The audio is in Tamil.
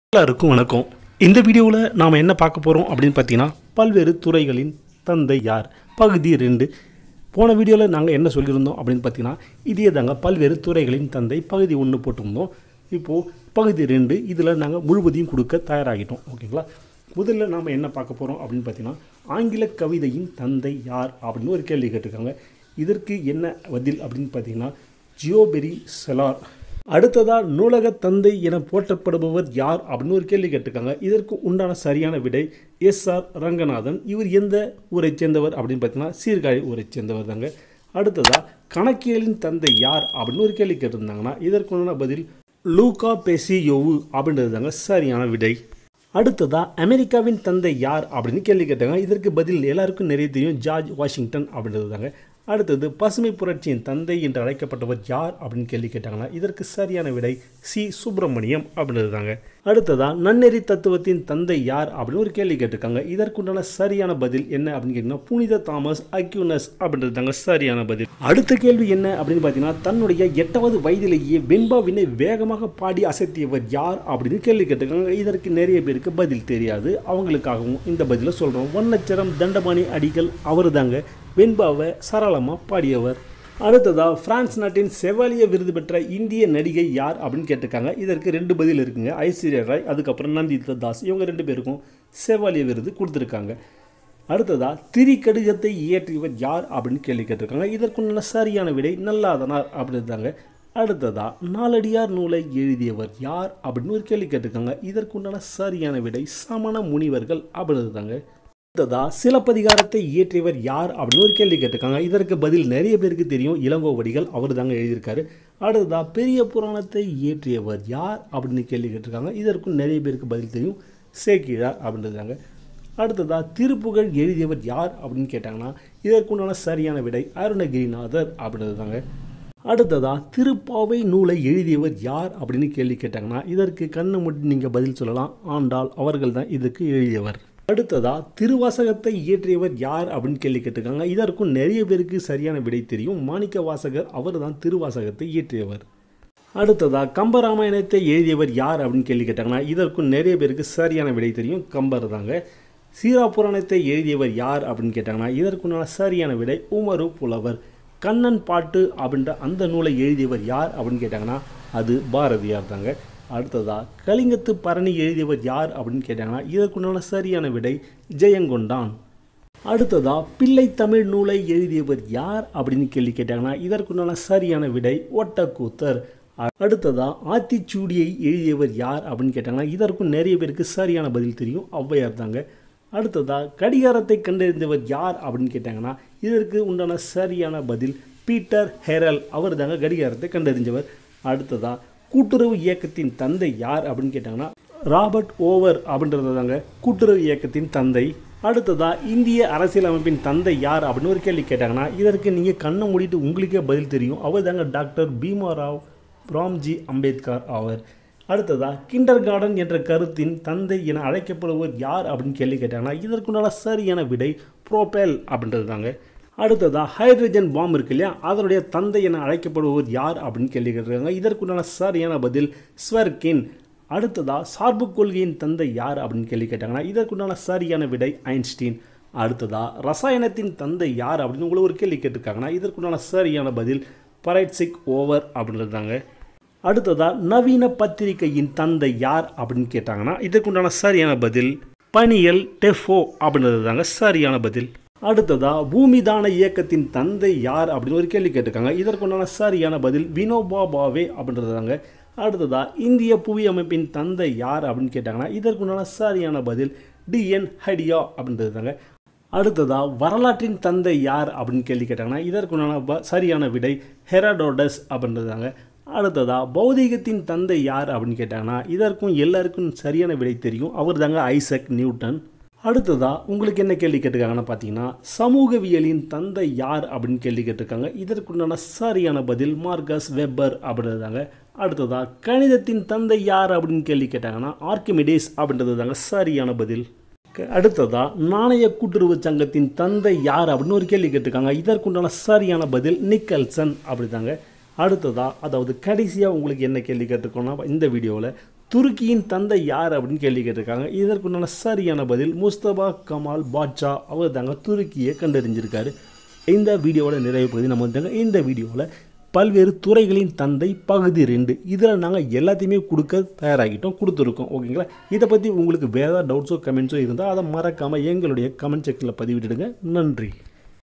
எல்லாருக்கும் வணக்கம் இந்த வீடியோவில் நாம் என்ன பார்க்க போகிறோம் அப்படின்னு பார்த்தீங்கன்னா பல்வேறு துறைகளின் தந்தை யார் பகுதி ரெண்டு போன வீடியோவில் நாங்கள் என்ன சொல்லியிருந்தோம் அப்படின்னு பார்த்தீங்கன்னா இதே தாங்க பல்வேறு துறைகளின் தந்தை பகுதி ஒன்று போட்டிருந்தோம் இப்போது பகுதி ரெண்டு இதில் நாங்கள் முழுவதையும் கொடுக்க தயாராகிட்டோம் ஓகேங்களா முதல்ல நாம் என்ன பார்க்க போகிறோம் அப்படின்னு பார்த்தீங்கன்னா ஆங்கில கவிதையின் தந்தை யார் அப்படின்னு ஒரு கேள்வி கேட்டிருக்காங்க இதற்கு என்ன பதில் அப்படின்னு பார்த்தீங்கன்னா ஜியோபெரி செலார் அடுத்ததா நூலக தந்தை என போற்றப்படுபவர் யார் அப்படின்னு ஒரு கேள்வி கேட்டிருக்காங்க இதற்கு உண்டான சரியான விடை எஸ் ஆர் ரங்கநாதன் இவர் எந்த ஊரைச் சேர்ந்தவர் அப்படின்னு பார்த்தீங்கன்னா சீர்காழி ஊரைச் சேர்ந்தவர் தாங்க அடுத்ததா கணக்கியலின் தந்தை யார் அப்படின்னு ஒரு கேள்வி கேட்டிருந்தாங்கன்னா இதற்கு உண்டான பதில் லூகா பெசியோவு அப்படின்றது தாங்க சரியான விடை அடுத்ததா அமெரிக்காவின் தந்தை யார் அப்படின்னு கேள்வி கேட்டாங்க இதற்கு பதில் எல்லாருக்கும் நிறைய தெரியும் ஜார்ஜ் வாஷிங்டன் அப்படின்றது தாங்க அடுத்தது பசுமை புரட்சியின் தந்தை என்று அழைக்கப்பட்டவர் யார் அப்படின்னு கேள்வி கேட்டாங்கன்னா இதற்கு சரியான விடை சி சுப்பிரமணியம் அப்படின்றது தாங்க அடுத்ததா நன்னெறி தத்துவத்தின் தந்தை யார் அப்படின்னு ஒரு கேள்வி கேட்டிருக்காங்க இதற்குண்டான சரியான பதில் என்ன அப்படின்னு கேட்டிங்கன்னா புனித தாமஸ் அக்யூனஸ் அப்படின்றது தாங்க சரியான பதில் அடுத்த கேள்வி என்ன அப்படின்னு பார்த்தீங்கன்னா தன்னுடைய எட்டாவது வயதிலேயே வெண்பாவினை வேகமாக பாடி அசத்தியவர் யார் அப்படின்னு கேள்வி கேட்டிருக்காங்க இதற்கு நிறைய பேருக்கு பதில் தெரியாது அவங்களுக்காகவும் இந்த பதிலை சொல்கிறோம் ஒன்னச்சரம் தண்டபாணி அடிகள் அவர் தாங்க வெண்பாவை சரளமாக பாடியவர் அடுத்ததா பிரான்ஸ் நாட்டின் செவாலிய விருது பெற்ற இந்திய நடிகை யார் அப்படின்னு கேட்டிருக்காங்க இதற்கு ரெண்டு பதில் இருக்குங்க ஐஸ்வர்யா ராய் அதுக்கப்புறம் நந்திதா தாஸ் இவங்க ரெண்டு பேருக்கும் செவாலிய விருது கொடுத்துருக்காங்க அடுத்ததா திரிகடுகத்தை இயற்றியவர் யார் அப்படின்னு கேள்வி கேட்டிருக்காங்க இதற்குண்டான சரியான விடை நல்லாதனார் அப்படின்றாங்க அடுத்ததா நாலடியார் நூலை எழுதியவர் யார் அப்படின்னு ஒரு கேள்வி கேட்டிருக்காங்க இதற்குண்டான சரியான விடை சமண முனிவர்கள் அப்படின்றாங்க அடுத்ததா சிலப்பதிகாரத்தை இயற்றியவர் யார் அப்படின்னு ஒரு கேள்வி கேட்டிருக்காங்க இதற்கு பதில் நிறைய பேருக்கு தெரியும் இளங்கோவடிகள் அவர் தாங்க எழுதியிருக்காரு அடுத்ததா பெரிய புராணத்தை இயற்றியவர் யார் அப்படின்னு கேள்வி கேட்டிருக்காங்க இதற்கும் நிறைய பேருக்கு பதில் தெரியும் சேக்கிழார் அப்படின்றதாங்க அடுத்ததா திருப்புகழ் எழுதியவர் யார் அப்படின்னு கேட்டாங்கன்னா இதற்குண்டான சரியான விடை அருணகிரிநாதர் அப்படின்றதாங்க அடுத்ததா திருப்பாவை நூலை எழுதியவர் யார் அப்படின்னு கேள்வி கேட்டாங்கன்னா இதற்கு கண்ணு முடி நீங்கள் பதில் சொல்லலாம் ஆண்டாள் அவர்கள் தான் இதுக்கு எழுதியவர் அடுத்ததா திருவாசகத்தை இயற்றியவர் யார் அப்படின்னு கேள்வி கேட்டிருக்காங்க இதற்கும் நிறைய பேருக்கு சரியான விடை தெரியும் மாணிக்க வாசகர் அவர் தான் திருவாசகத்தை இயற்றியவர் அடுத்ததா கம்பராமாயணத்தை எழுதியவர் யார் அப்படின்னு கேள்வி கேட்டாங்கன்னா இதற்கும் நிறைய பேருக்கு சரியான விடை தெரியும் கம்பர் தாங்க சீரா புராணத்தை எழுதியவர் யார் அப்படின்னு கேட்டாங்கன்னா இதற்குண்டான சரியான விடை உமரு புலவர் கண்ணன் பாட்டு அப்படின்ற அந்த நூலை எழுதியவர் யார் அப்படின்னு கேட்டாங்கன்னா அது பாரதியார் தாங்க அடுத்ததா கலிங்கத்து பரணி எழுதியவர் யார் அப்படின்னு கேட்டாங்கன்னா இதற்குண்டான சரியான விடை ஜெயங்கொண்டான் அடுத்ததா பிள்ளை தமிழ் நூலை எழுதியவர் யார் அப்படின்னு கேள்வி கேட்டாங்கன்னா இதற்குண்டான சரியான விடை ஒட்டக்கூத்தர் அடுத்ததா ஆத்திச்சூடியை எழுதியவர் யார் அப்படின்னு கேட்டாங்கன்னா இதற்கும் நிறைய பேருக்கு சரியான பதில் தெரியும் ஔவையார் தாங்க அடுத்ததா கடிகாரத்தை கண்டறிந்தவர் யார் அப்படின்னு கேட்டாங்கன்னா இதற்கு உண்டான சரியான பதில் பீட்டர் ஹெரல் அவர் தாங்க கடிகாரத்தை கண்டறிஞ்சவர் அடுத்ததா கூட்டுறவு இயக்கத்தின் தந்தை யார் அப்படின்னு கேட்டாங்கன்னா ராபர்ட் ஓவர் அப்படின்றது தாங்க கூட்டுறவு இயக்கத்தின் தந்தை அடுத்ததா இந்திய அரசியலமைப்பின் தந்தை யார் அப்படின்னு ஒரு கேள்வி கேட்டாங்கன்னா இதற்கு நீங்கள் கண்ணை மூடிட்டு உங்களுக்கே பதில் தெரியும் அவர் தாங்க டாக்டர் பீமாராவ் ராம்ஜி அம்பேத்கர் ஆவர் அடுத்ததா கிண்டர் கார்டன் என்ற கருத்தின் தந்தை என அழைக்கப்படுவர் யார் அப்படின்னு கேள்வி கேட்டாங்கன்னா இதற்குண்டான சரியான விடை ப்ரோபேல் அப்படின்றது தாங்க அடுத்ததா ஹைட்ரஜன் பாம் இருக்கு இல்லையா அதனுடைய தந்தை என அழைக்கப்படுவர் யார் அப்படின்னு கேள்வி கேட்டிருக்காங்க இதற்குண்டான சரியான பதில் ஸ்வர்கின் அடுத்ததா சார்பு கொள்கையின் தந்தை யார் அப்படின்னு கேள்வி கேட்டாங்கன்னா இதற்குண்டான சரியான விடை ஐன்ஸ்டீன் அடுத்ததா ரசாயனத்தின் தந்தை யார் அப்படின்னு உங்களை ஒரு கேள்வி கேட்டிருக்காங்கன்னா இதற்குண்டான சரியான பதில் பரைட்சிக் ஓவர் அப்படின்றதாங்க அடுத்ததா நவீன பத்திரிகையின் தந்தை யார் அப்படின்னு கேட்டாங்கன்னா இதற்குண்டான சரியான பதில் பனியல் டெஃபோ அப்படின்றது தாங்க சரியான பதில் அடுத்ததா பூமிதான இயக்கத்தின் தந்தை யார் அப்படின்னு ஒரு கேள்வி கேட்டிருக்காங்க இதற்குண்டான சரியான பதில் வினோபா பாவே அப்படின்றது தாங்க அடுத்ததா இந்திய புவி அமைப்பின் தந்தை யார் அப்படின்னு கேட்டாங்கன்னா இதற்குண்டான சரியான பதில் டிஎன் ஹடியா அப்படின்றது தாங்க அடுத்ததா வரலாற்றின் தந்தை யார் அப்படின்னு கேள்வி கேட்டாங்கன்னா இதற்குண்டான ப- சரியான விடை ஹெராடோடஸ் அப்படின்றது தாங்க அடுத்ததா பௌதீகத்தின் தந்தை யார் அப்படின்னு கேட்டாங்கன்னா இதற்கும் எல்லாருக்கும் சரியான விடை தெரியும் அவர் தாங்க ஐசக் நியூட்டன் அடுத்ததா உங்களுக்கு என்ன கேள்வி கேட்டிருக்காங்கன்னு பார்த்தீங்கன்னா சமூகவியலின் தந்தை யார் அப்படின்னு கேள்வி கேட்டிருக்காங்க இதற்குண்டான சரியான பதில் மார்கஸ் வெப்பர் அப்படின்றதாங்க அடுத்ததா கணிதத்தின் தந்தை யார் அப்படின்னு கேள்வி கேட்டாங்கன்னா ஆர்கிமிடேஸ் அப்படின்றது தாங்க சரியான பதில் க- அடுத்ததா நாணய கூட்டுறவு சங்கத்தின் தந்தை யார் அப்படின்னு ஒரு கேள்வி கேட்டிருக்காங்க இதற்குண்டான சரியான பதில் நிக்கல்சன் அப்படிதாங்க அடுத்ததா அதாவது கடைசியாக உங்களுக்கு என்ன கேள்வி கேட்டிருக்கோம்னா இந்த வீடியோவில் துருக்கியின் தந்தை யார் அப்படின்னு கேள்வி கேட்டிருக்காங்க இதற்குண்டான சரியான பதில் முஸ்தபா கமால் பாட்ஷா அவர் தாங்க துருக்கியை கண்டறிஞ்சிருக்காரு இந்த வீடியோவோட நிறைவு பகுதி நம்ம வந்துங்க இந்த வீடியோவில் பல்வேறு துறைகளின் தந்தை பகுதி ரெண்டு இதில் நாங்கள் எல்லாத்தையுமே கொடுக்க தயாராகிட்டோம் கொடுத்துருக்கோம் ஓகேங்களா இதை பற்றி உங்களுக்கு வேறு ஏதாவது டவுட்ஸோ கமெண்ட்ஸோ இருந்தால் அதை மறக்காமல் எங்களுடைய கமெண்ட் செக்ஷனில் பதிவிட்டுடுங்க நன்றி